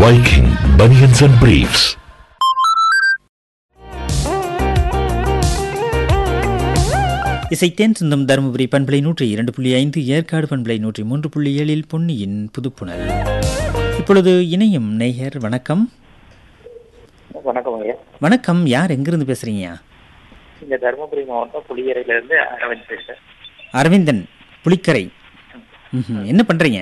Viking Bunions and Briefs. இசைத்தேன் சிந்தம் Dharmapuri பண்பலை நூற்றி இரண்டு புள்ளி ஐந்து ஏற்காடு பண்பலை நூற்றி மூன்று புள்ளி ஏழில் பொன்னியின் புதுப்புணர் இப்பொழுது இணையும் நேயர் வணக்கம் வணக்கம் ஐயா வணக்கம் யார் எங்கிருந்து பேசுறீங்க இந்த தருமபுரி மாவட்டம் புளியரையில இருந்து அரவிந்த் பேசுறேன் அரவிந்தன் புலிக்கரை ம்ஹும். என்ன பண்றீங்க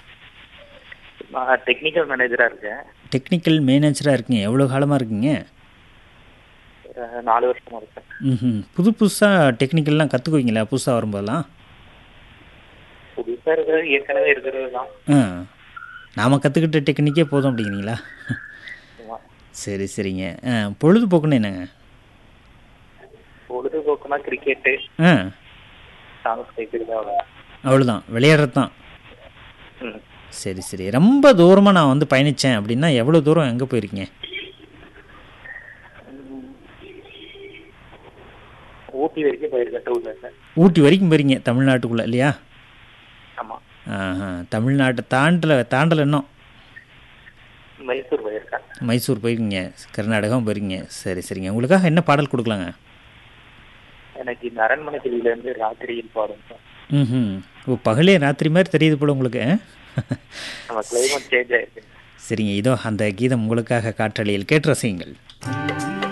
நான் டெக்னிக்கல் மேனேஜரா இருக்கேன் டெக்னிக்கல் மேனேஜரா இருக்கீங்க எவ்வளோ காலமா இருக்கீங்க ஒரு நாலு வருஷமா இருக்கேன் ம்ஹும். புது புதுசாக டெக்னிக்கல்லாம் கற்றுக்குவீங்களா புதுசாக வரும்போதெல்லாம் புதுசா இருக்கிறது ஏற்கனவே இருக்கிறது தான் ஆ நாம் கற்றுக்கிட்ட டெக்னிக்கே போதும் அப்படிங்கிறீங்களா ஆமா. சரி சரிங்க ஆ பொழுதுபோக்குன்னு என்னங்க பொழுதுபோக்குனா கிரிக்கெட்டு ஆ சாங்ஸ் கேட்கறது அவ்வளோ அவ்வளோதான் விளையாடுறது தான் ம். சரி சரி ரொம்ப தூரமாக நான் வந்து பயணித்தேன் அப்படின்னா எவ்வளோ தூரம் எங்கே போயிருக்கீங்க ஊட்டி வரைக்கும் போயிருக்கேன் டூ வீலர்ல ஊட்டி வரைக்கும் போயிருங்க தமிழ்நாட்டுக்குள்ளே இல்லையா ஆமா ஆஹா தமிழ்நாட்டை தாண்டல தாண்டல இன்னும் மைசூர் போயிருக்கேன் மைசூர் போயிருக்கீங்க கர்நாடகம் போயிருக்கீங்க சரி சரிங்க உங்களுக்காக என்ன பாடல் கொடுக்கலாங்க எனக்கு இந்த அரண்மனை கிளியில இருந்து ராத்திரியில் பாடும் சார் ம் ஓ பகலே ராத்திரி மாதிரி தெரியுது போல உங்களுக்கு ஆ? நம்ம கிளைமேட் சேஞ்ச் ஆயிருக்கு சரிங்க இதோ அந்த கீதம் உங்களுக்காக காற்றலையில் கேட்டு ரசியுங்கள்